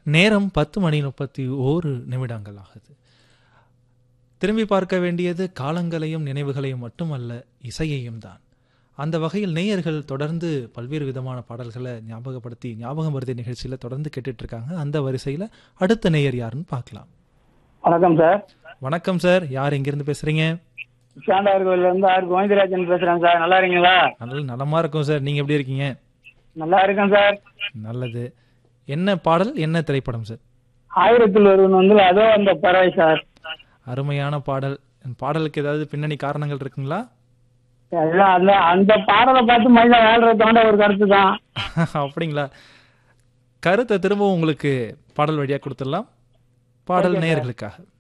நேரம் பத்து மணி முப்பத்தி ஓரு நிமிடங்கள் ஆகுது திரும்பி பார்க்க வேண்டியது காலங்களையும் நினைவுகளையும் மட்டுமல்ல இசையையும் தான் அந்த வகையில் நேயர்கள் தொடர்ந்து பல்வேறு விதமான பாடல்களை ஞாபகப்படுத்தி ஞாபகம் வருதி நிகழ்ச்சியில் தொடர்ந்து கேட்டுட்டு இருக்காங்க அந்த வரிசையில் அடுத்த நேயர் யாருன்னு பார்க்கலாம் வணக்கம் சார் வணக்கம் சார் யார் எங்கிருந்து பேசுறீங்க சாண்டார் கோயில்ல இருந்து ஆர் கோவிந்தராஜன் பேசுறேன் சார் நல்லா இருக்கீங்களா நல்ல நலமா இருக்கும் சார் நீங்க எப்படி இருக்கீங்க நல்லா இருக்கேன் சார் நல்லது என்ன பாடல் என்ன திரைப்படம் சார் ஆயிரத்தில் ஒருவன் வந்து அதோ அந்த பறவை சார் அருமையான பாடல் பாடலுக்கு ஏதாவது பின்னணி காரணங்கள் இருக்குங்களா எல்லாம் அந்த அந்த பாடலை பார்த்து மனித வாழ்றத தாண்ட ஒரு கருத்து தான் அப்படிங்களா கருத்தை திரும்பவும் உங்களுக்கு பாடல் வழியா கொடுத்துடலாம் பாடல் நேயர்களுக்காக